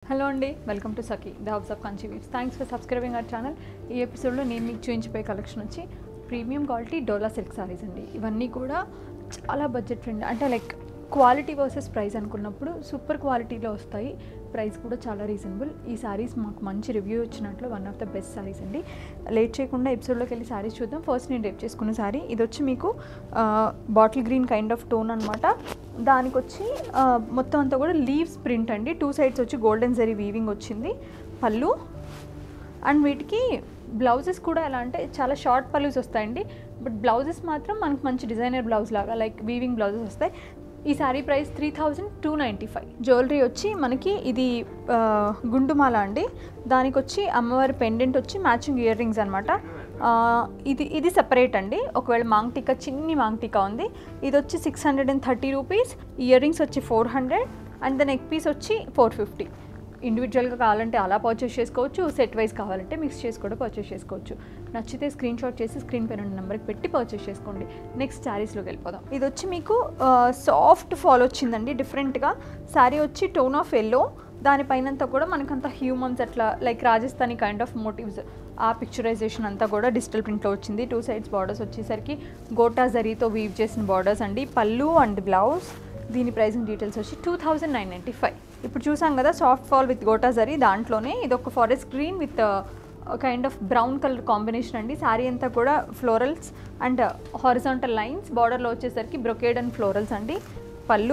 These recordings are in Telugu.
హలో అండి welcome to Sakhi the house of Kanchi weaves thanks for subscribing our channel ఈ ఎపిసోడ్లో నేను మీకు చూపించిపోయే కలెక్షన్ వచ్చి premium quality Dola silk sarees అండి ఇవన్నీ కూడా చాలా బడ్జెట్ ఫ్రెండ్ అంటే లైక్ క్వాలిటీ వర్సెస్ ప్రైస్ అనుకున్నప్పుడు సూపర్ క్వాలిటీలో వస్తాయి ప్రైస్ కూడా చాలా రీజనబుల్ ఈ సారీస్ మాకు మంచి రివ్యూ వచ్చినట్లు one of the best sarees అండి లేట్ చేయకుండా ఎపిసోడ్లోకి వెళ్ళి సారీస్ చూద్దాం ఫస్ట్ నేను రేపు చేసుకున్న సారీ ఇది వచ్చి మీకు bottle green kind of tone అనమాట దానికి వచ్చి ఆ, మొత్తం అంతా కూడా లీవ్స్ ప్రింట్ అండి టూ సైడ్స్ వచ్చి గోల్డెన్ జరీ వీవింగ్ వచ్చింది పళ్ళు అండ్ వీటికి బ్లౌజెస్ కూడా ఎలా అంటే చాలా షార్ట్ పల్లూస్ వస్తాయండి బట్ బ్లౌజెస్ మాత్రం మనకు మంచి డిజైనర్ బ్లౌజ్ లాగా లైక్ వీవింగ్ బ్లౌజెస్ వస్తాయి ఈ sari price three thousand two ninety five jewellery వచ్చి మనకి ఇది ఆ, గుండుమాల అండి దానికి వచ్చి అమ్మవారి పెండెంట్ వచ్చి మ్యాచింగ్ ఇయర్ రింగ్స్ అనమాట ఇది ఇది సెపరేట్ అండి ఒకవేళ మాంగ్ టీకా చిన్ని మాంగ్ టీకా ఉంది ఇది వచ్చి six hundred and thirty rupees earrings వచ్చి four hundred and the neck piece వచ్చి ఫోర్ ఫిఫ్టీ ఇండివిజువల్గా కావాలంటే అలా పర్చేస్ చేసుకోవచ్చు సెట్ వైజ్ కావాలంటే మిక్స్ చేసి కూడా పర్చేస్ చేసుకోవచ్చు నచ్చితే స్క్రీన్ షాట్ చేసి స్క్రీన్ పైన ఉన్న నెంబర్కి పెట్టి పర్చేస్ చేసుకోండి నెక్స్ట్ శారీస్లోకి వెళ్ళిపోదాం ఇది వచ్చి మీకు సాఫ్ట్ ఫాల్ వచ్చిందండి డిఫరెంట్గా శారీ వచ్చి టోన్ ఆఫ్ ఎల్లో దానిపైనంతా కూడా మనకంత హ్యూమన్స్ అట్లా like Rajasthani kind of motives ఆ పిక్చరైజేషన్ అంతా కూడా డిజిటల్ ప్రింట్లో వచ్చింది టూ సైడ్స్ బార్డర్స్ వచ్చేసరికి గోటా జరీతో వీవ్ చేసిన బార్డర్స్ అండి పళ్ళు అండ్ బ్లౌజ్ దీని ప్రైసింగ్ డీటెయిల్స్ వచ్చి two thousand nine ninety five ఇప్పుడు చూసాం కదా soft fall with gota zari దాంట్లోనే ఇది ఒక forest green with kind of brown colour combination అండి శారీ అంతా కూడా ఫ్లోరల్స్ అండ్ హారిజాంటల్ లైన్స్ బార్డర్లో వచ్చేసరికి బ్రొకేడ్ అండ్ ఫ్లోరల్స్ అండి పళ్ళు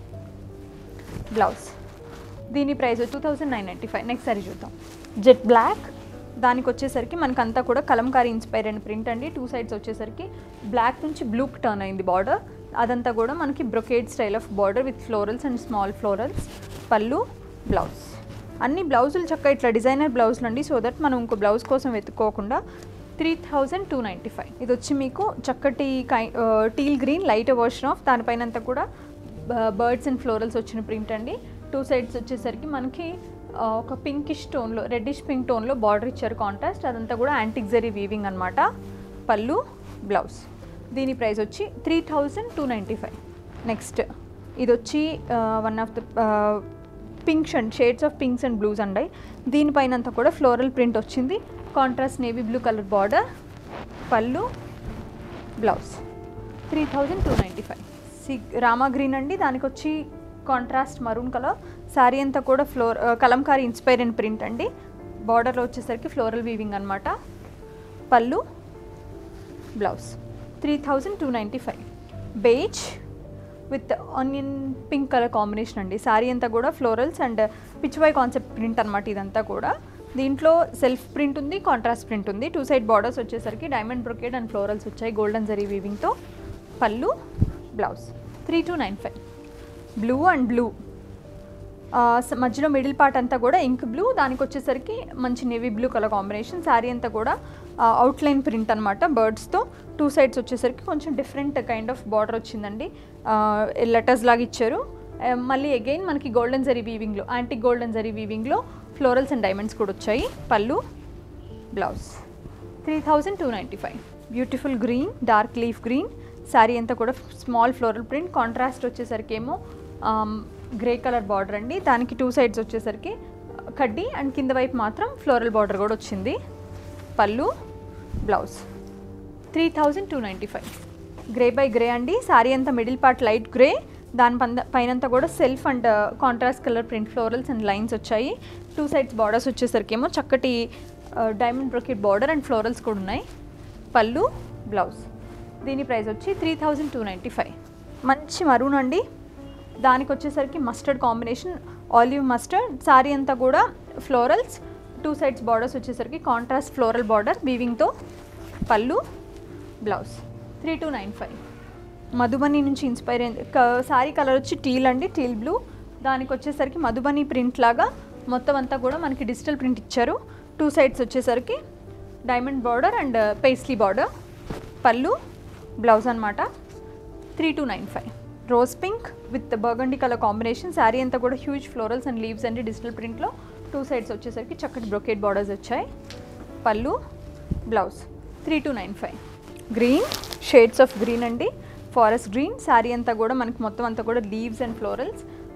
బ్లౌజ్ దీని price two thousand nine ninety five next sari చూద్దాం జెట్ బ్లాక్ దానికి వచ్చేసరికి మనకంతా కూడా కలంకారీ ఇన్స్పైర్ అండ్ ప్రింట్ అండి టూ సైడ్స్ వచ్చేసరికి బ్లాక్ నుంచి బ్లూకి టర్న్ అయింది బార్డర్ అదంతా కూడా మనకి brocade style of border with florals and small florals pallu blouse అన్ని బ్లౌజులు చక్క ఇట్లా డిజైనర్ బ్లౌజులు అండి సో దట్ మనం ఇంకో బ్లౌజ్ కోసం వెతుక్కోకుండా three thousand two ninety five ఇది వచ్చి మీకు చక్కటి కై teal green light version of దానిపైన అంతా కూడా బర్డ్స్ అండ్ ఫ్లోరల్స్ వచ్చిన ప్రింట్ అండి టూ సైడ్స్ వచ్చేసరికి మనకి ఆ, ఒక పింకిష్ టోన్లో రెడ్డిష్ పింక్ టోన్లో బార్డర్ ఇచ్చారు కాంట్రాస్ట్ అదంతా కూడా యాంటిక్ జరీ వీవింగ్ అనమాట పళ్ళు బ్లౌజ్ దీని ప్రైస్ వచ్చి three thousand two ninety five next ఇది వచ్చి one of the pinks and shades of pinks and blues అండి దీనిపైన అంతా కూడా ఫ్లోరల్ ప్రింట్ వచ్చింది contrast navy blue colour border pallu blouse three thousand two ninety five సి రామా గ్రీన్ అండి దానికి వచ్చి కాంట్రాస్ట్ మరూన్ కలర్ శారీ అంతా కూడా floral Kalamkari inspire and print అండి బార్డర్లో వచ్చేసరికి ఫ్లోరల్ వీవింగ్ అనమాట pallu blouse three thousand two ninety five beige with onion pink colour combination అండి శారీ అంతా కూడా florals and pichwai concept print అనమాట ఇదంతా కూడా దీంట్లో సెల్ఫ్ ప్రింట్ ఉంది కాంట్రాస్ట్ ప్రింట్ ఉంది టూ సైడ్ బార్డర్స్ వచ్చేసరికి డైమండ్ బ్రొకేడ్ అండ్ ఫ్లోరల్స్ వచ్చాయి గోల్డెన్ జరీ వీవింగ్తో pallu blouse three two nine five blue and blue మధ్యలో మిడిల్ పార్ట్ అంతా కూడా ఇంక్ బ్లూ దానికి వచ్చేసరికి మంచి navy blue colour combination sari అంతా కూడా అవుట్లైన్ ప్రింట్ అనమాట బర్డ్స్తో టూ సైడ్స్ వచ్చేసరికి కొంచెం డిఫరెంట్ కైండ్ ఆఫ్ బార్డర్ వచ్చిందండి లెటర్స్ లాగా ఇచ్చారు ఆ, మళ్ళీ అగైన్ మనకి గోల్డెన్ జరీ వీవింగ్లో యాంటిక్ గోల్డెన్ జరీ వీవింగ్లో ఫ్లోరల్స్ అండ్ డైమండ్స్ కూడా వచ్చాయి పళ్ళు blouse three thousand two ninety five beautiful green dark leaf green sari అంతా కూడా స్మాల్ ఫ్లోరల్ ప్రింట్ కాంట్రాస్ట్ వచ్చేసరికి ఏమో గ్రే కలర్ బార్డర్ అండి దానికి టూ సైడ్స్ వచ్చేసరికి కడ్డీ అండ్ కింద వైపు మాత్రం ఫ్లోరల్ బార్డర్ కూడా వచ్చింది pallu blouse three thousand two ninety five grey by grey అండి శారీ అంతా మిడిల్ పార్ట్ లైట్ గ్రే దాని పంద పైనంతా కూడా self and contrast colour print florals and lines వచ్చాయి టూ సైడ్స్ బార్డర్స్ వచ్చేసరికి ఏమో చక్కటి diamond brocade border and florals కూడా ఉన్నాయి పళ్ళు బ్లౌజ్ దీని ప్రైస్ వచ్చి three thousand two ninety five మంచి మరూన్ అండి దానికి వచ్చేసరికి mustard combination olive mustard sari అంతా కూడా ఫ్లోరల్స్ టూ సైడ్స్ బార్డర్స్ వచ్చేసరికి కాంట్రాస్ట్ ఫ్లోరల్ బార్డర్ వీవింగ్తో pallu blouse three two nine five Madhubani నుంచి ఇన్స్పైర్ అయింది శారీ కలర్ వచ్చి టీల్ అండి టీల్ బ్లూ దానికి వచ్చేసరికి మధుబని ప్రింట్ లాగా మొత్తం అంతా కూడా మనకి డిజిటల్ ప్రింట్ ఇచ్చారు టూ సైడ్స్ వచ్చేసరికి diamond border and paisley border pallu blouse అనమాట three two nine five rose pink with burgundy colour combination sari అంతా కూడా హ్యూజ్ ఫ్లోరల్స్ అండ్ లీవ్స్ అండి డిజిటల్ ప్రింట్లో టూ సైడ్స్ వచ్చేసరికి చక్కటి బ్రొకేట్ బార్డర్స్ వచ్చాయి పళ్ళు blouse three two nine five green shades of green అండి ఫారెస్ట్ గ్రీన్ శారీ అంతా కూడా మనకి మొత్తం అంతా కూడా leaves and florals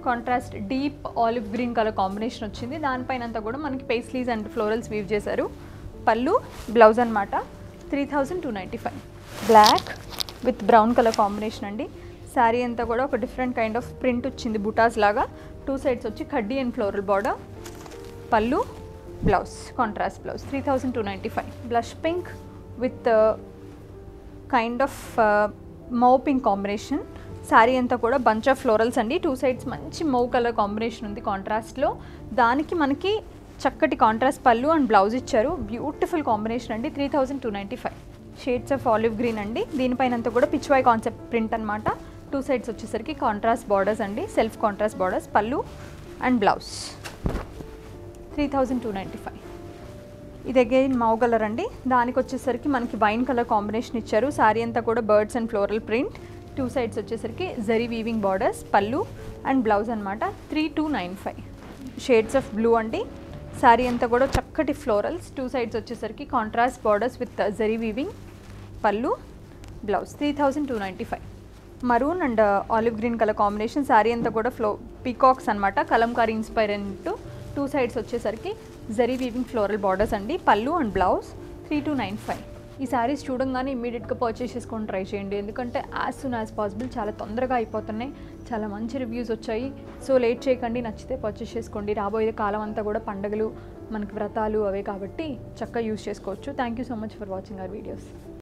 contrast deep olive green colour combination వచ్చింది దానిపైన అంతా కూడా మనకి పేస్లీస్ అండ్ ఫ్లోరల్స్ వీవ్ చేశారు పళ్ళు బ్లౌజ్ అనమాట three thousand two ninety five black with brown colour combination అండి శారీ అంతా కూడా ఒక డిఫరెంట్ కైండ్ ఆఫ్ ప్రింట్ వచ్చింది బుటాస్ లాగా టూ సైడ్స్ వచ్చి కడ్డీ and floral border pallu blouse contrast blouse three thousand two ninety five blush pink with kind of mauve pink combination sari అంతా కూడా బంచ్ ఆఫ్ ఫ్లోరల్స్ అండి టూ సైడ్స్ మంచి మౌ కలర్ కాంబినేషన్ ఉంది కాంట్రాస్ట్లో దానికి మనకి చక్కటి కాంట్రాస్ట్ పళ్ళు అండ్ బ్లౌజ్ ఇచ్చారు బ్యూటిఫుల్ కాంబినేషన్ అండి three thousand two ninety five shades of olive green అండి దీనిపైన అంతా కూడా పిచ్వాయ్ కాన్సెప్ట్ ప్రింట్ అనమాట టూ సైడ్స్ వచ్చేసరికి కాంట్రాస్ట్ బార్డర్స్ అండి self contrast borders pallu and blouse three thousand two ninety five ఇది అగైన్ మౌ కలర్ అండి దానికి వచ్చేసరికి మనకి వైన్ కలర్ కాంబినేషన్ ఇచ్చారు శారీ అంతా కూడా birds and floral print two sides వచ్చేసరికి zari weaving borders pallu and blouse అనమాట three two nine five shades of blue అండి శారీ అంతా కూడా చక్కటి ఫ్లోరల్స్ టూ సైడ్స్ వచ్చేసరికి contrast borders with zari weaving pallu blouse three thousand two ninety five maroon and olive green colour combination sari అంతా కూడా ఫ్లో పీకాక్స్ అనమాట కలంకారీ ఇన్స్పైర్ అంటూ టూ సైడ్స్ వచ్చేసరికి జరీ వీవింగ్ ఫ్లోరల్ బార్డర్స్ అండి pallu and blouse three two nine five ఈ శారీస్ చూడంగానే ఇమీడియట్గా పర్చేస్ చేసుకొని ట్రై చేయండి ఎందుకంటే యాజ్ సూన్ యాజ్ పాసిబుల్ చాలా తొందరగా అయిపోతున్నాయి చాలా మంచి రివ్యూస్ వచ్చాయి సో లేట్ చేయకండి నచ్చితే పర్చేస్ చేసుకోండి రాబోయే కాలం అంతా కూడా పండుగలు మనకి వ్రతాలు అవే కాబట్టి చక్కగా యూస్ చేసుకోవచ్చు thank you so much for watching our videos